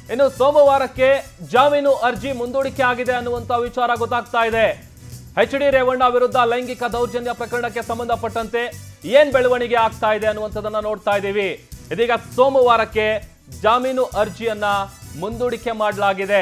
ಇನ್ನು ಸೋಮವಾರಕ್ಕೆ ಜಾಮೀನು ಅರ್ಜಿ ಮುಂದೂಡಿಕೆ ಆಗಿದೆ ಅನ್ನುವಂತ ವಿಚಾರ ಗೊತ್ತಾಗ್ತಾ ಇದೆ ಎಚ್ ಡಿ ರೇವಣ್ಣ ವಿರುದ್ಧ ಲೈಂಗಿಕ ದೌರ್ಜನ್ಯ ಪ್ರಕರಣಕ್ಕೆ ಸಂಬಂಧಪಟ್ಟಂತೆ ಏನ್ ಬೆಳವಣಿಗೆ ಆಗ್ತಾ ಇದೆ ಅನ್ನುವಂಥದ್ದನ್ನ ನೋಡ್ತಾ ಇದ್ದೀವಿ ಇದೀಗ ಸೋಮವಾರಕ್ಕೆ ಜಾಮೀನು ಅರ್ಜಿಯನ್ನ ಮುಂದೂಡಿಕೆ ಮಾಡಲಾಗಿದೆ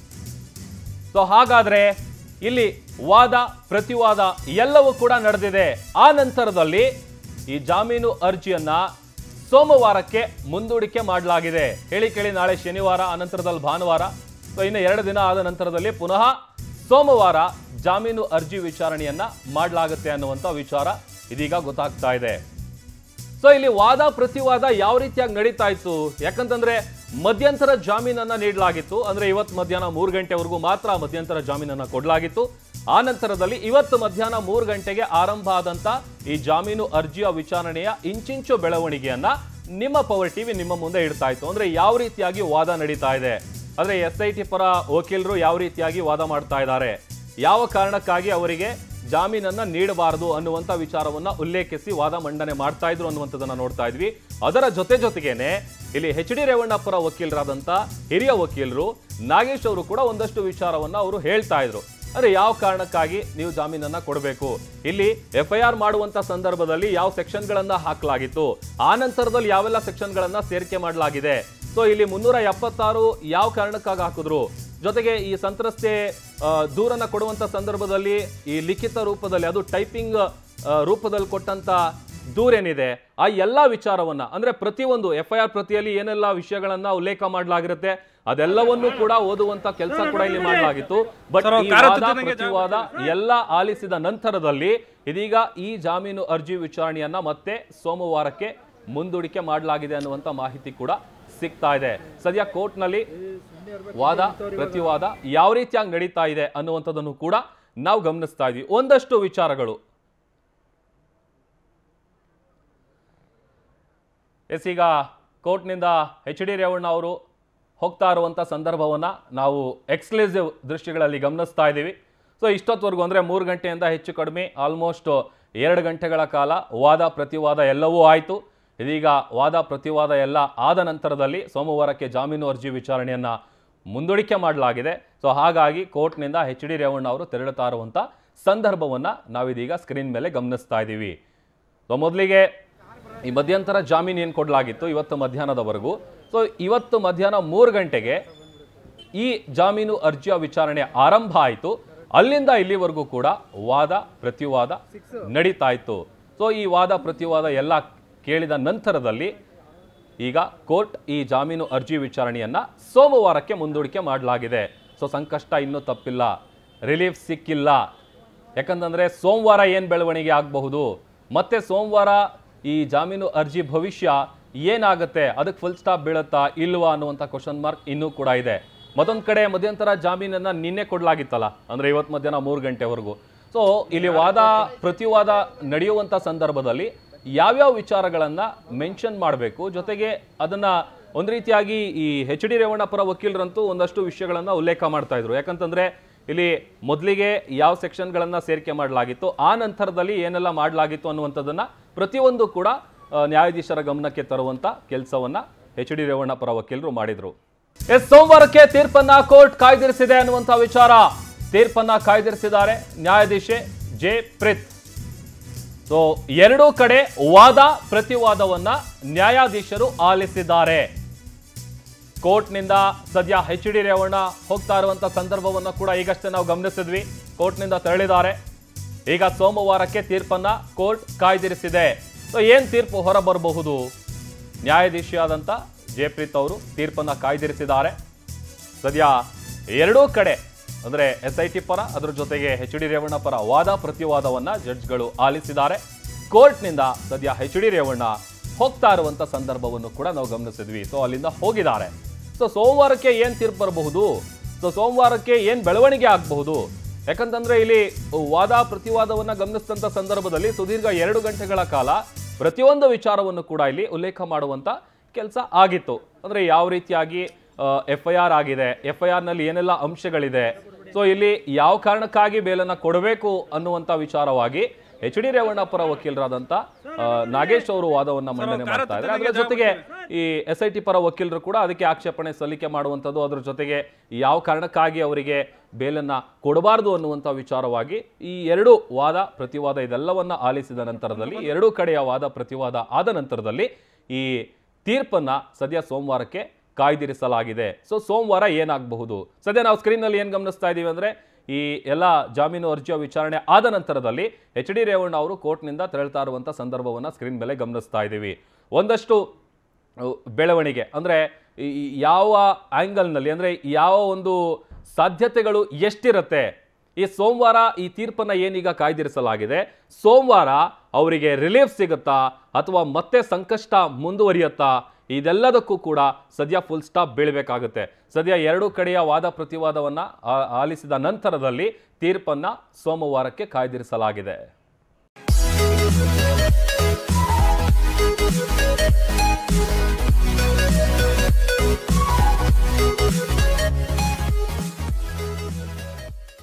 ಸೊ ಹಾಗಾದ್ರೆ ಇಲ್ಲಿ ವಾದ ಪ್ರತಿವಾದ ಎಲ್ಲವೂ ಕೂಡ ನಡೆದಿದೆ ಆ ನಂತರದಲ್ಲಿ ಈ ಜಾಮೀನು ಅರ್ಜಿಯನ್ನ ಸೋಮವಾರಕ್ಕೆ ಮುಂದೂಡಿಕೆ ಮಾಡಲಾಗಿದೆ ಹೇಳಿ ಕೇಳಿ ನಾಳೆ ಶನಿವಾರ ಅನಂತರದಲ್ಲಿ ಭಾನುವಾರ ಸೊ ಇನ್ನು ಎರಡು ದಿನ ಆದ ನಂತರದಲ್ಲಿ ಪುನಃ ಸೋಮವಾರ ಜಾಮೀನು ಅರ್ಜಿ ವಿಚಾರಣೆಯನ್ನ ಮಾಡಲಾಗುತ್ತೆ ಅನ್ನುವಂಥ ವಿಚಾರ ಇದೀಗ ಗೊತ್ತಾಗ್ತಾ ಇದೆ ಸೊ ಇಲ್ಲಿ ವಾದ ಪ್ರತಿವಾದ ಯಾವ ರೀತಿಯಾಗಿ ನಡೀತಾ ಇತ್ತು ಯಾಕಂತಂದ್ರೆ ಮಧ್ಯಂತರ ಜಾಮೀನನ್ನ ನೀಡಲಾಗಿತ್ತು ಅಂದ್ರೆ ಇವತ್ತು ಮಧ್ಯಾಹ್ನ ಮೂರು ಗಂಟೆವರೆಗೂ ಮಾತ್ರ ಮಧ್ಯಂತರ ಜಾಮೀನನ್ನ ಕೊಡಲಾಗಿತ್ತು ಆ ನಂತರದಲ್ಲಿ ಇವತ್ತು ಮಧ್ಯಾಹ್ನ ಮೂರು ಗಂಟೆಗೆ ಆರಂಭ ಆದಂತ ಈ ಜಾಮೀನು ಅರ್ಜಿಯ ವಿಚಾರಣೆಯ ಇಂಚಿಂಚು ಬೆಳವಣಿಗೆಯನ್ನ ನಿಮ್ಮ ಪವರ್ ಟಿವಿ ನಿಮ್ಮ ಮುಂದೆ ಇಡ್ತಾ ಇತ್ತು ಅಂದ್ರೆ ಯಾವ ರೀತಿಯಾಗಿ ವಾದ ನಡೀತಾ ಇದೆ ಅಂದ್ರೆ ಎಸ್ ಐ ಟಿ ಪರ ವಕೀಲರು ಯಾವ ರೀತಿಯಾಗಿ ವಾದ ಮಾಡ್ತಾ ಇದ್ದಾರೆ ಯಾವ ಕಾರಣಕ್ಕಾಗಿ ಅವರಿಗೆ ಜಾಮೀನನ್ನ ನೀಡಬಾರದು ಅನ್ನುವಂಥ ವಿಚಾರವನ್ನ ಉಲ್ಲೇಖಿಸಿ ವಾದ ಮಂಡನೆ ಮಾಡ್ತಾ ಇದ್ರು ಅನ್ನುವಂಥದ್ದನ್ನ ನೋಡ್ತಾ ಇದ್ವಿ ಅದರ ಜೊತೆ ಜೊತೆಗೇನೆ ಇಲ್ಲಿ ಎಚ್ ಡಿ ರೇವಣ್ಣ ಪರ ವಕೀಲರಾದಂಥ ಹಿರಿಯ ವಕೀಲರು ನಾಗೇಶ್ ಅವರು ಕೂಡ ಒಂದಷ್ಟು ವಿಚಾರವನ್ನ ಅವರು ಹೇಳ್ತಾ ಇದ್ರು ಅಂದ್ರೆ ಯಾವ ಕಾರಣಕ್ಕಾಗಿ ನೀವು ಜಾಮೀನನ್ನ ಕೊಡಬೇಕು ಇಲ್ಲಿ ಎಫ್ ಐ ಆರ್ ಮಾಡುವಂತ ಸಂದರ್ಭದಲ್ಲಿ ಯಾವ ಸೆಕ್ಷನ್ಗಳನ್ನ ಹಾಕಲಾಗಿತ್ತು ಆ ನಂತರದಲ್ಲಿ ಯಾವೆಲ್ಲ ಸೆಕ್ಷನ್ಗಳನ್ನ ಸೇರಿಕೆ ಮಾಡಲಾಗಿದೆ ಸೊ ಇಲ್ಲಿ ಮುನ್ನೂರ ಎಪ್ಪತ್ತಾರು ಯಾವ ಕಾರಣಕ್ಕಾಗಿ ಹಾಕಿದ್ರು ಜೊತೆಗೆ ಈ ಸಂತ್ರಸ್ತೆ ಆ, ದೂರನ್ನ ಕೊಡುವಂತ ಸಂದರ್ಭದಲ್ಲಿ ಈ ಲಿಖಿತ ರೂಪದಲ್ಲಿ ಅದು ಟೈಪಿಂಗ್ ರೂಪದಲ್ಲಿ ಕೊಟ್ಟಂತ ದೂರೇನಿದೆ ಆ ಎಲ್ಲಾ ವಿಚಾರವನ್ನ ಅಂದ್ರೆ ಪ್ರತಿಯೊಂದು ಎಫ್ ಐ ಆರ್ ಪ್ರತಿಯಲ್ಲಿ ಏನೆಲ್ಲ ವಿಷಯಗಳನ್ನ ಉಲ್ಲೇಖ ಮಾಡಲಾಗಿರುತ್ತೆ ಅದೆಲ್ಲವನ್ನೂ ಕೂಡ ಓದುವಂತ ಕೆಲಸ ಕೂಡ ಇಲ್ಲಿ ಮಾಡಲಾಗಿತ್ತು ಬಟ್ ಸರ್, ಈ ಕಾರ ವಾದ ತುತ್ತನಿಗೆ ಪ್ರತಿವಾದ ಎಲ್ಲ ಆಲಿಸಿದ ನಂತರದಲ್ಲಿ ಇದೀಗ ಈ ಜಾಮೀನು ಅರ್ಜಿ ವಿಚಾರಣೆಯನ್ನ ಮತ್ತೆ ಸೋಮವಾರಕ್ಕೆ ಮುಂದೂಡಿಕೆ ಮಾಡಲಾಗಿದೆ ಅನ್ನುವಂತ ಮಾಹಿತಿ ಕೂಡ ಸಿಗ್ತಾ ಇದೆ ಸದ್ಯ ಕೋರ್ಟ್ನಲ್ಲಿ ವಾದ ಪ್ರತಿವಾದ ಯಾವ ರೀತಿಯಾಗಿ ನಡೀತಾ ಇದೆ ಅನ್ನುವಂಥದ್ದನ್ನು ಕೂಡ ನಾವು ಗಮನಿಸ್ತಾ ಇದ್ವಿ ಒಂದಷ್ಟು ವಿಚಾರಗಳು ಎಸ್ ಈಗ ಕೋರ್ಟ್ನಿಂದ ಎಚ್ ಡಿ ರೇವಣ್ಣ ಅವರು ಹೋಗ್ತಾ ಇರುವಂಥ ಸಂದರ್ಭವನ್ನು ನಾವು ಎಕ್ಸ್ಕ್ಲೂಸಿವ್ ದೃಶ್ಯಗಳಲ್ಲಿ ಗಮನಿಸ್ತಾ ಇದ್ದೀವಿ ಸೊ ಇಷ್ಟೊತ್ತವರೆಗೂ ಅಂದರೆ ಮೂರು ಗಂಟೆಯಿಂದ ಹೆಚ್ಚು ಕಡಿಮೆ ಆಲ್ಮೋಸ್ಟ್ ಎರಡು ಗಂಟೆಗಳ ಕಾಲ ವಾದ ಪ್ರತಿವಾದ ಎಲ್ಲವೂ ಆಯಿತು ಇದೀಗ ವಾದ ಪ್ರತಿವಾದ ಎಲ್ಲ ಆದ ನಂತರದಲ್ಲಿ ಸೋಮವಾರಕ್ಕೆ ಜಾಮೀನು ಅರ್ಜಿ ವಿಚಾರಣೆಯನ್ನು ಮುಂದೂಡಿಕೆ ಮಾಡಲಾಗಿದೆ ಸೊ ಹಾಗಾಗಿ ಕೋರ್ಟ್ನಿಂದ ಎಚ್ ಡಿ ರೇವಣ್ಣ ಅವರು ತೆರಳುತ್ತಾ ಇರುವಂಥ ಸಂದರ್ಭವನ್ನು ನಾವಿದೀಗ ಸ್ಕ್ರೀನ್ ಮೇಲೆ ಗಮನಿಸ್ತಾ ಇದ್ದೀವಿ ಸೊ ಮೊದಲಿಗೆ ಈ ಮಧ್ಯಂತರ ಜಾಮೀನು ಏನು ಕೊಡಲಾಗಿತ್ತು ಇವತ್ತು ಮಧ್ಯಾಹ್ನದವರೆಗೂ ಸೊ ಇವತ್ತು ಮಧ್ಯಾಹ್ನ ಮೂರು ಗಂಟೆಗೆ ಈ ಜಾಮೀನು ಅರ್ಜಿಯ ವಿಚಾರಣೆ ಆರಂಭ ಆಯಿತು ಅಲ್ಲಿಂದ ಇಲ್ಲಿವರೆಗೂ ಕೂಡ ವಾದ ಪ್ರತಿವಾದ ನಡೀತಾ ಇತ್ತು ಸೊ ಈ ವಾದ ಪ್ರತಿವಾದ ಎಲ್ಲ ಕೇಳಿದ ನಂತರದಲ್ಲಿ ಈಗ ಕೋರ್ಟ್ ಈ ಜಾಮೀನು ಅರ್ಜಿ ವಿಚಾರಣೆಯನ್ನ ಸೋಮವಾರಕ್ಕೆ ಮುಂದೂಡಿಕೆ ಮಾಡಲಾಗಿದೆ ಸೊ ಸಂಕಷ್ಟ ಇನ್ನೂ ತಪ್ಪಿಲ್ಲ ರಿಲೀಫ್ ಸಿಕ್ಕಿಲ್ಲ ಯಾಕಂತಂದ್ರೆ ಸೋಮವಾರ ಏನು ಬೆಳವಣಿಗೆ ಆಗಬಹುದು ಮತ್ತೆ ಸೋಮವಾರ ಈ ಜಾಮೀನು ಅರ್ಜಿ ಭವಿಷ್ಯ ಏನಾಗುತ್ತೆ ಅದಕ್ಕೆ ಫುಲ್ ಸ್ಟಾಪ್ ಬೀಳುತ್ತಾ ಇಲ್ವಾ ಅನ್ನುವಂಥ ಕ್ವಶನ್ ಮಾರ್ಕ್ ಇನ್ನೂ ಕೂಡ ಇದೆ ಮತ್ತೊಂದು ಕಡೆ ಮಧ್ಯಂತರ ಜಾಮೀನನ್ನ ನಿನ್ನೆ ಕೊಡಲಾಗಿತ್ತಲ್ಲ ಅಂದ್ರೆ ಇವತ್ತು ಮಧ್ಯಾಹ್ನ ಮೂರು ಗಂಟೆವರೆಗೂ ಸೊ ಇಲ್ಲಿ ವಾದ ಪ್ರತಿವಾದ ನಡೆಯುವಂಥ ಸಂದರ್ಭದಲ್ಲಿ ಯಾವ್ಯಾವ ವಿಚಾರಗಳನ್ನ ಮೆನ್ಷನ್ ಮಾಡಬೇಕು ಜೊತೆಗೆ ಅದನ್ನ ಒಂದು ರೀತಿಯಾಗಿ ಈ ಎಚ್ ಡಿ ರೇವಣ್ಣ ಪರ ವಕೀಲರಂತೂ ಒಂದಷ್ಟು ವಿಷಯಗಳನ್ನ ಉಲ್ಲೇಖ ಮಾಡ್ತಾ ಇದ್ರು ಯಾಕಂತಂದ್ರೆ ಇಲ್ಲಿ ಮೊದಲಿಗೆ ಯಾವ ಸೆಕ್ಷನ್ಗಳನ್ನ ಸೇರಿಕೆ ಮಾಡಲಾಗಿತ್ತು ಆ ನಂತರದಲ್ಲಿ ಏನೆಲ್ಲ ಮಾಡಲಾಗಿತ್ತು ಅನ್ನುವಂಥದ್ದನ್ನ ಪ್ರತಿಯೊಂದು ಕೂಡ ಆ, ನ್ಯಾಯಾಧೀಶರ ಗಮನಕ್ಕೆ ತರುವಂತ ಕೆಲಸವನ್ನ ಎಚ್ ಡಿ ರೇವಣ್ಣ ಪರ ವಕೀಲರು ಮಾಡಿದ್ರು ಎಸ್ ಸೋಮವಾರಕ್ಕೆ ತೀರ್ಪನ್ನ ಕೋರ್ಟ್ ಕಾಯ್ದಿರಿಸಿದೆ ಅನ್ನುವಂಥ ವಿಚಾರ ತೀರ್ಪನ್ನ ಕಾಯ್ದಿರಿಸಿದ್ದಾರೆ ನ್ಯಾಯಾಧೀಶೆ ಜೆ ಪ್ರಿತ್ ಸೊ ಎರಡೂ ಕಡೆ ವಾದ ಪ್ರತಿವಾದವನ್ನ ನ್ಯಾಯಾಧೀಶರು ಆಲಿಸಿದ್ದಾರೆ ಕೋರ್ಟ್ನಿಂದ ಸದ್ಯ ಎಚ್ ಡಿ ರೇವಣ್ಣ ಹೋಗ್ತಾ ಇರುವಂತ ಸಂದರ್ಭವನ್ನು ಕೂಡ ಈಗಷ್ಟೇ ನಾವು ಗಮನಿಸಿದ್ವಿ ಕೋರ್ಟ್ನಿಂದ ತೆರಳಿದ್ದಾರೆ ಈಗ ಸೋಮವಾರಕ್ಕೆ ತೀರ್ಪನ್ನ ಕೋರ್ಟ್ ಕಾಯ್ದಿರಿಸಿದೆ ಸೊ ಏನ್ ತೀರ್ಪು ಹೊರಬರಬಹುದು ನ್ಯಾಯಾಧೀಶಿಯಾದಂಥ ಜಯಪ್ರೀತ್ ಅವರು ತೀರ್ಪನ್ನ ಕಾಯ್ದಿರಿಸಿದ್ದಾರೆ ಸದ್ಯ ಎರಡೂ ಕಡೆ ಅಂದ್ರೆ ಎಸ್ ಐ ಟಿ ಪರ ಅದರ ಜೊತೆಗೆ ಎಚ್ ಡಿ ರೇವಣ್ಣ ಪರ ವಾದ ಪ್ರತಿವಾದವನ್ನ ಜಡ್ಜ್ಗಳು ಆಲಿಸಿದ್ದಾರೆ ಕೋರ್ಟ್ನಿಂದ ಸದ್ಯ ಎಚ್ ಡಿ ರೇವಣ್ಣ ಹೋಗ್ತಾ ಇರುವಂತ ಸಂದರ್ಭವನ್ನು ಕೂಡ ನಾವು ಗಮನಿಸಿದ್ವಿ ಸೊ ಅಲ್ಲಿಂದ ಹೋಗಿದ್ದಾರೆ ಸೊ ಸೋಮವಾರಕ್ಕೆ ಏನ್ ತೀರ್ಪು ಬರಬಹುದು ಸೊ ಸೋಮವಾರಕ್ಕೆ ಏನ್ ಬೆಳವಣಿಗೆ ಆಗಬಹುದು ಯಾಕಂತಂದ್ರೆ ಇಲ್ಲಿ ವಾದ ಪ್ರತಿವಾದವನ್ನ ಗಮನಿಸಿದಂತ ಸಂದರ್ಭದಲ್ಲಿ ಸುದೀರ್ಘ ಎರಡು ಗಂಟೆಗಳ ಕಾಲ ಪ್ರತಿಯೊಂದು ವಿಚಾರವನ್ನು ಕೂಡ ಇಲ್ಲಿ ಉಲ್ಲೇಖ ಮಾಡುವಂತ ಕೆಲಸ ಆಗಿತ್ತು ಅಂದ್ರೆ ಯಾವ ರೀತಿಯಾಗಿ ಎಫ್ ಐ ಆರ್ ಆಗಿದೆ ಎಫ್ ಐ ಆರ್ ನಲ್ಲಿ ಏನೆಲ್ಲ ಅಂಶಗಳಿದೆ ಸೊ ಇಲ್ಲಿ ಯಾವ ಕಾರಣಕ್ಕಾಗಿ ಬೇಲನ್ನ ಕೊಡಬೇಕು ಅನ್ನುವಂತ ವಿಚಾರವಾಗಿ ಎಚ್ ಡಿ ರೇವಣ್ಣ ಪರ ವಕೀಲರಾದಂತ ಆ, ನಾಗೇಶ್ ಅವರು ವಾದವನ್ನ ಮಂಡನೆ ಮಾಡ್ತಾ ಇದ್ದಾರೆ ಅದರ ಜೊತೆಗೆ ಈ ಎಸ್ ಐ ಟಿ ಪರ ವಕೀಲರು ಕೂಡ ಅದಕ್ಕೆ ಆಕ್ಷೇಪಣೆ ಸಲ್ಲಿಕೆ ಮಾಡುವಂಥದ್ದು ಅದ್ರ ಜೊತೆಗೆ ಯಾವ ಕಾರಣಕ್ಕಾಗಿ ಅವರಿಗೆ ಬೇಲನ್ನ ಕೊಡಬಾರದು ಅನ್ನುವಂಥ ವಿಚಾರವಾಗಿ ಈ ಎರಡು ವಾದ ಪ್ರತಿವಾದ ಇದೆಲ್ಲವನ್ನ ಆಲಿಸಿದ ನಂತರದಲ್ಲಿ ಎರಡೂ ಕಡೆಯ ವಾದ ಪ್ರತಿವಾದ ಆದ ನಂತರದಲ್ಲಿ ಈ ತೀರ್ಪನ್ನ ಸದ್ಯ ಸೋಮವಾರಕ್ಕೆ ಕಾಯ್ದಿರಿಸಲಾಗಿದೆ ಸೊ ಸೋಮವಾರ ಏನಾಗಬಹುದು ಸದ್ಯ ನಾವು ಸ್ಕ್ರೀನ್ನಲ್ಲಿ ಏನು ಗಮನಿಸ್ತಾ ಇದ್ದೀವಿ ಅಂದರೆ ಈ ಎಲ್ಲ ಜಾಮೀನು ಅರ್ಜಿಯ ವಿಚಾರಣೆ ಆದ ನಂತರದಲ್ಲಿ ಎಚ್ ಡಿ ರೇವಣ್ಣ ಅವರು ಕೋರ್ಟ್ನಿಂದ ತೆರಳ್ತಾ ಇರುವಂಥ ಸಂದರ್ಭವನ್ನು ಸ್ಕ್ರೀನ್ ಮೇಲೆ ಗಮನಿಸ್ತಾ ಇದ್ದೀವಿ ಒಂದಷ್ಟು ಅಹ್, ಬೆಳವಣಿಗೆ ಅಂದರೆ ಯಾವ ಆ್ಯಂಗಲ್ನಲ್ಲಿ ಅಂದರೆ ಯಾವ ಒಂದು ಸಾಧ್ಯತೆಗಳು ಎಷ್ಟಿರುತ್ತೆ ಈ ಸೋಮವಾರ ಈ ತೀರ್ಪನ್ನು ಏನೀಗ ಕಾಯ್ದಿರಿಸಲಾಗಿದೆ ಸೋಮವಾರ ಅವರಿಗೆ ರಿಲೀಫ್ ಸಿಗುತ್ತಾ ಅಥವಾ ಮತ್ತೆ ಸಂಕಷ್ಟ ಮುಂದುವರಿಯುತ್ತಾ ಇದೆಲ್ಲದಕ್ಕೂ ಕೂಡ ಸದ್ಯ ಫುಲ್ ಸ್ಟಾಪ್ ಬೀಳಬೇಕಾಗುತ್ತೆ ಸದ್ಯ ಎರಡೂ ಕಡೆಯ ವಾದ ಪ್ರತಿವಾದವನ್ನು ಆಲಿಸಿದ ನಂತರದಲ್ಲಿ ತೀರ್ಪನ್ನು ಸೋಮವಾರಕ್ಕೆ ಕಾಯ್ದಿರಿಸಲಾಗಿದೆ